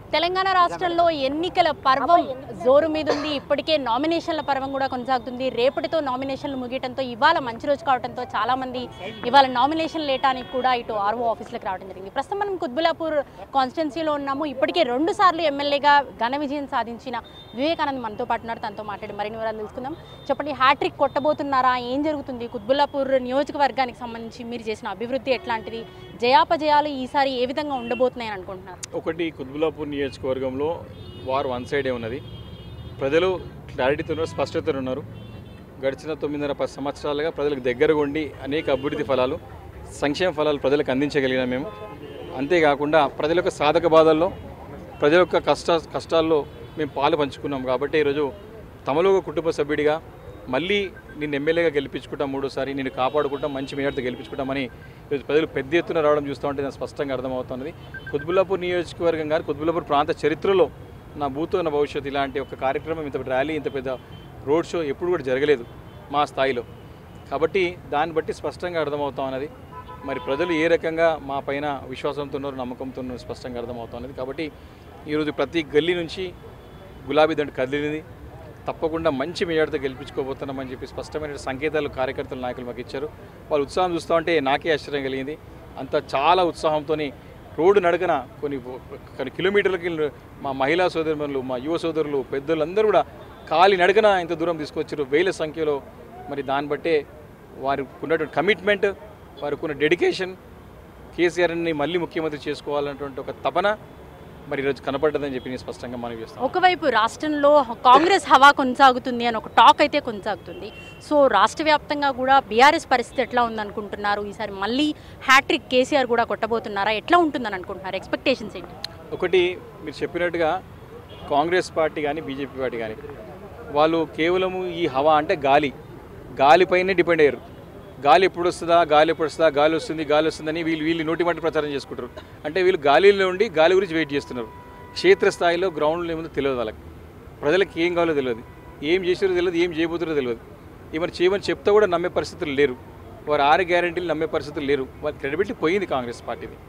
తెలంగాణ రాష్ట్రంలో ఎన్నికల పర్వం జోరు మీద ఉంది ఇప్పటికే నామినేషన్ల పర్వం కూడా కొనసాగుతుంది రేపటితో నామినేషన్లు ముగియటంతో ఇవాళ మంచి రోజు కావడంతో చాలా మంది ఇవాళ నామినేషన్ లేటానికి కూడా ఇటు ఆర్ఓ ఆఫీసులకు రావడం జరిగింది ప్రస్తుతం మనం కుత్బులాపూర్ కాన్స్టిట్యున్సీలో ఉన్నాము ఇప్పటికే రెండు సార్లు ఎమ్మెల్యేగా ఘన విజయం సాధించిన వివేకానంద్ మనతో పాటు ఉన్నారు తనతో మాట్లాడి మరిన్ని వివరాలు తెలుసుకుందాం చెప్పండి హ్యాట్రిక్ కొట్టబోతున్నారా ఏం జరుగుతుంది కుత్బుల్లాపూర్ నియోజకవర్గానికి సంబంధించి మీరు చేసిన అభివృద్ధి ఎట్లాంటిది జయాపజయాలు ఈసారి ఏ విధంగా ఉండబోతున్నాయని అనుకుంటున్నారు ఒకటి కుత్బులాపూర్ నియోజకవర్గంలో వారు వన్ సైడే ఉన్నది ప్రజలు క్లారిటీతో ఉన్నారు స్పష్టతతో ఉన్నారు గడిచిన తొమ్మిదిన్నర పది సంవత్సరాలుగా ప్రజలకు దగ్గరగా ఉండి అనేక అభివృద్ధి ఫలాలు సంక్షేమ ఫలాలు ప్రజలకు అందించగలిగినాం మేము అంతేకాకుండా ప్రజల యొక్క సాధక బాధల్లో ప్రజల యొక్క కష్ట కష్టాల్లో మేము పాలు పంచుకున్నాం కాబట్టి ఈరోజు తమలో ఒక కుటుంబ సభ్యుడిగా మళ్ళీ నిన్ను ఎమ్మెల్యేగా గెలిపించుకుంటాం మూడోసారి నేను కాపాడుకుంటాం మంచి మేయర్తో గెలిపించుకుంటామని ఈరోజు ప్రజలు పెద్ద ఎత్తున రావడం చూస్తూ ఉంటే నాకు స్పష్టంగా అర్థమవుతున్నది కుత్బుల్లాపూర్ నియోజకవర్గం గారు కుత్బుల్లాపూర్ ప్రాంత చరిత్రలో నా భూతో నా భవిష్యత్తు ఇలాంటి ఒక కార్యక్రమం ఇంత పెద్ద ర్యాలీ ఇంత పెద్ద రోడ్ షో ఎప్పుడు కూడా జరగలేదు మా స్థాయిలో కాబట్టి దాన్ని బట్టి స్పష్టంగా అర్థమవుతా ఉన్నది మరి ప్రజలు ఏ రకంగా మా పైన విశ్వాసంతో ఉన్నారు నమ్మకంతో ఉన్నారు స్పష్టంగా అర్థమవుతా ఉన్నది కాబట్టి ఈరోజు ప్రతి గల్లీ నుంచి గులాబీ దండు కదిలింది తప్పకుండా మంచి మేయర్తో గెలిపించుకోబోతున్నామని చెప్పి స్పష్టమైన సంకేతాలు కార్యకర్తలు నాయకులు మాకు ఇచ్చారు వాళ్ళ ఉత్సాహం చూస్తూ ఉంటే నాకే ఆశ్చర్యం కలిగింది అంత చాలా ఉత్సాహంతో రోడ్డు నడకన కొన్ని కొన్ని కిలోమీటర్లకి మా మహిళా సోదరులు మా యువ సోదరులు పెద్దలు అందరూ కూడా కాలి నడకన ఇంత దూరం తీసుకొచ్చారు వేల సంఖ్యలో మరి దాన్ని బట్టే వారికి ఉన్నటువంటి కమిట్మెంట్ వారికి ఉన్న డెడికేషన్ కేసీఆర్ని మళ్ళీ ముఖ్యమంత్రి చేసుకోవాలన్నటువంటి ఒక తపన మరి ఈరోజు కనపడ్డదని చెప్పి నేను స్పష్టంగా మనం చేస్తాం ఒకవైపు రాష్ట్రంలో కాంగ్రెస్ హవా కొనసాగుతుంది అని ఒక టాక్ అయితే కొనసాగుతుంది సో రాష్ట్ర వ్యాప్తంగా కూడా బీఆర్ఎస్ పరిస్థితి ఎట్లా ఉందనుకుంటున్నారు ఈసారి మళ్ళీ హ్యాట్రిక్ కేసీఆర్ కూడా కొట్టబోతున్నారా ఎట్లా ఉంటుందని అనుకుంటున్నారు ఎక్స్పెక్టేషన్స్ ఏంటి ఒకటి మీరు చెప్పినట్టుగా కాంగ్రెస్ పార్టీ కానీ బీజేపీ పార్టీ కానీ వాళ్ళు కేవలము ఈ హవా అంటే గాలి గాలిపైనే డిపెండ్ అయ్యారు గాలి ఎప్పుడు వస్తుందా గాలి ఎప్పుడు వస్తుందా గాలి వస్తుంది గాలి వస్తుందని వీళ్ళు వీళ్ళు నోటి మాట ప్రచారం చేసుకుంటారు అంటే వీళ్ళు గాలిలో ఉండి గాలి గురించి వెయిట్ చేస్తున్నారు క్షేత్రస్థాయిలో గ్రౌండ్లో ఏముందో తెలియదు వాళ్ళకి ప్రజలకు ఏం కావాలో తెలియదు ఏం చేసారో తెలియదు ఏం చేయబోతారో తెలియదు ఏమైనా చేయమని చెప్తా కూడా నమ్మే పరిస్థితులు లేరు వారు ఆరు గ్యారంటీలు నమ్మే పరిస్థితులు లేరు వారి క్రెడిబిలిటీ పోయింది కాంగ్రెస్ పార్టీది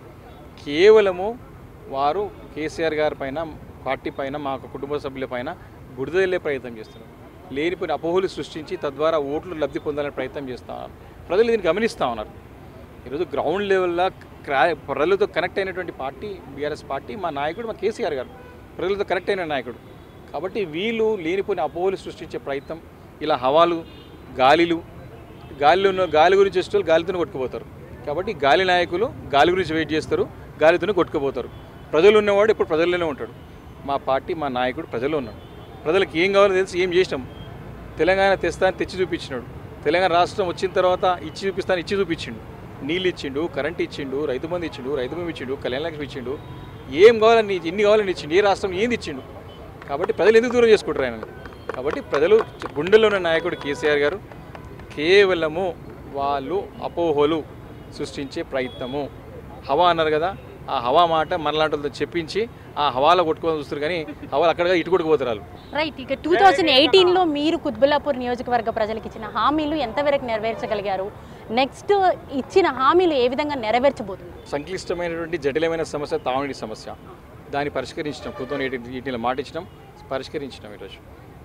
కేవలము వారు కేసీఆర్ గారి పైన పార్టీ పైన మా కుటుంబ సభ్యుల పైన బురద వెళ్ళే ప్రయత్నం చేస్తున్నారు లేనిపోయిన అపోహలు సృష్టించి తద్వారా ఓట్లు లబ్ధి పొందాలని ప్రయత్నం చేస్తా ఉన్నారు ప్రజలు దీన్ని గమనిస్తూ ఉన్నారు ఈరోజు గ్రౌండ్ లెవెల్లో క్రా ప్రజలతో కనెక్ట్ అయినటువంటి పార్టీ బీఆర్ఎస్ పార్టీ మా నాయకుడు మా కేసీఆర్ గారు ప్రజలతో కనెక్ట్ అయిన నాయకుడు కాబట్టి వీళ్ళు లేనిపోయిన అపోహలు సృష్టించే ప్రయత్నం ఇలా హవాలు గాలిలు గాలిలో ఉన్న గాలి గురించి వచ్చే వాళ్ళు గాలితోనే కొట్టుకుపోతారు కాబట్టి గాలి నాయకులు గాలి గురించి వెయిట్ చేస్తారు గాలితోనే కొట్టుకుపోతారు ప్రజలు ఉన్నవాడు ఇప్పుడు ప్రజల్లోనే ఉంటాడు మా పార్టీ మా నాయకుడు ప్రజల్లో ఉన్నాడు ప్రజలకు ఏం కావాలో తెలిసి ఏం చేసినాం తెలంగాణ తెస్తాను తెచ్చి చూపించినాడు తెలంగాణ రాష్ట్రం వచ్చిన తర్వాత ఇచ్చి చూపిస్తాను ఇచ్చి చూపించిండు నీళ్ళు ఇచ్చిండు కరెంట్ ఇచ్చిండు రైతు బంధు ఇచ్చిండు రైతు భూమి ఇచ్చిండు కళ్యాణ లక్ష్మి ఇచ్చిండు ఏం కావాలని ఎన్ని కావాలని ఇచ్చిండు ఏ రాష్ట్రం ఏంది ఇచ్చిండు కాబట్టి ప్రజలు ఎందుకు దూరం చేసుకుంటారు ఆయన కాబట్టి ప్రజలు గుండెల్లో ఉన్న నాయకుడు కేసీఆర్ గారు కేవలము వాళ్ళు అపోహలు సృష్టించే ప్రయత్నము హవా అన్నారు కదా ఆ హవా మాట మనలాంటి వాళ్ళతో చెప్పించి ఆ హవాలో కొట్టుకొని చూస్తారు కానీ హవాలు అక్కడ ఇటు కొట్టుకుపోతారు వాళ్ళు రైట్ ఇక టూ థౌజండ్ ఎయిటీన్లో మీరు కుత్బుల్లాపూర్ నియోజకవర్గ ప్రజలకు ఇచ్చిన హామీలు ఎంతవరకు నెరవేర్చగలిగారు నెక్స్ట్ ఇచ్చిన హామీలు ఏ విధంగా నెరవేర్చబోతున్నారు సంక్లిష్టమైనటువంటి జటిలమైన సమస్య తాగునీటి సమస్య దాన్ని పరిష్కరించడం టూ థౌసండ్ ఎయిటీన్ ఎయిటీన్లో మాట ఇచ్చినాం పరిష్కరించినాం ఈరోజు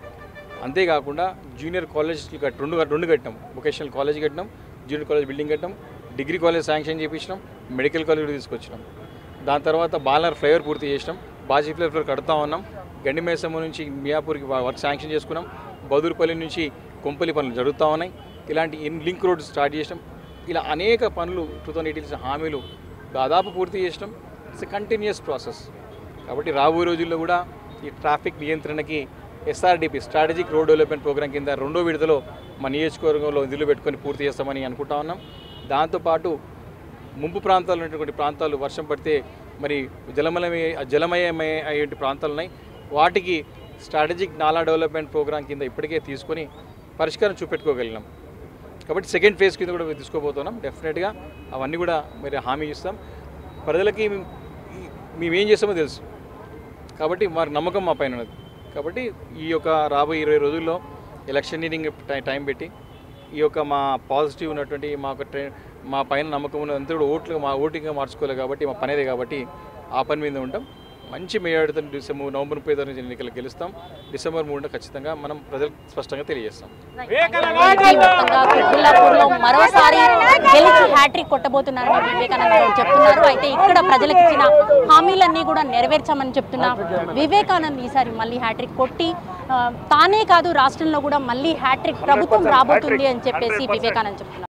అంతేకాకుండా జూనియర్ కాలేజ్ కట్ రెండు రెండు కట్టినాం వొకేషనల్ కాలేజ్ కట్టినాం జూనియర్ కాలేజ్ బిల్డింగ్ కట్టినాం డిగ్రీ కాలేజ్ శాంక్షన్ చేయించినాం మెడికల్ కాలేజ్ కూడా తీసుకొచ్చినాం దాని తర్వాత బాలనర్ ఫ్లైఓవర్ పూర్తి చేసినాం బాజీ ఫ్లైఓవర్ కడతా ఉన్నాం గండిమేసమ్మ నుంచి మియాపూర్కి వర్క్ శాంక్షన్ చేసుకున్నాం బదురుపల్లి నుంచి కొంపల్లి పనులు జరుగుతూ ఉన్నాయి ఇలాంటి ఇన్ లింక్ రోడ్డు స్టార్ట్ చేసినాం ఇలా అనేక పనులు టూ థౌసండ్ ఎయిటీన్ హామీలు దాదాపు పూర్తి చేసినాం ఇట్స్ కంటిన్యూస్ ప్రాసెస్ కాబట్టి రాబోయే రోజుల్లో కూడా ఈ ట్రాఫిక్ నియంత్రణకి SRDP strategic road development programme కింద రెండో విడతలో మా నియోజకవర్గంలో నిధులు పెట్టుకొని పూర్తి చేస్తామని అనుకుంటా ఉన్నాం దాంతోపాటు ముంపు ప్రాంతాలు ఉన్నటువంటి ప్రాంతాలు వర్షం పడితే మరి జలమలమే జలమయమయ అయ్యే ప్రాంతాలు ఉన్నాయి వాటికి స్ట్రాటజిక్ నాలా డెవలప్మెంట్ ప్రోగ్రామ్ కింద ఇప్పటికే తీసుకొని పరిష్కారం చూపెట్టుకోగలిగినాం కాబట్టి సెకండ్ ఫేజ్ కింద కూడా తీసుకోబోతున్నాం డెఫినెట్గా అవన్నీ కూడా మరి హామీ ఇస్తాం ప్రజలకి మేము- మేము ఏం చేస్తామో తెలుసు కాబట్టి వారి నమ్మకం మా పైన ఉన్నది కాబట్టి ఈ యొక్క రాబోయే ఇరవై రోజుల్లో ఎలక్షనీరింగ్ టైం పెట్టి ఈ యొక్క మా పాజిటివ్ ఉన్నటువంటి మా యొక్క ట్రై మా పైన నమ్మకం ఉన్నదంతా కూడా ఓట్లు మా ఓటింగ్గా మార్చుకోలేదు కాబట్టి మా పనేదే కాబట్టి ఆ పని మీద ఉంటాం మంచి మేయాడుతో డిసెంబర్ నవంబర్ ముప్పై తారీఖు ఎన్నికలు గెలుస్తాం డిసెంబర్ మూడున ఖచ్చితంగా మనం ప్రజలకు స్పష్టంగా తెలియజేస్తాం ఈ మొత్తంగా కుత్బుల్లాపూర్లో మరోసారి గెలిచి హ్యాట్రిక్ కొట్టబోతున్నారని వివేకానంద గౌడ్ చెప్తున్నారు అయితే ఇక్కడ ప్రజలకు ఇచ్చిన హామీలన్నీ కూడా నెరవేర్చామని చెప్తున్న వివేకానంద్ ఈసారి మళ్ళీ హ్యాట్రిక్ కొట్టి ఆ, తానే కాదు రాష్ట్రంలో కూడా మళ్ళీ హ్యాట్రిక్ ప్రభుత్వం రాబోతుంది అని చెప్పేసి వివేకానంద్ చెప్తున్నారు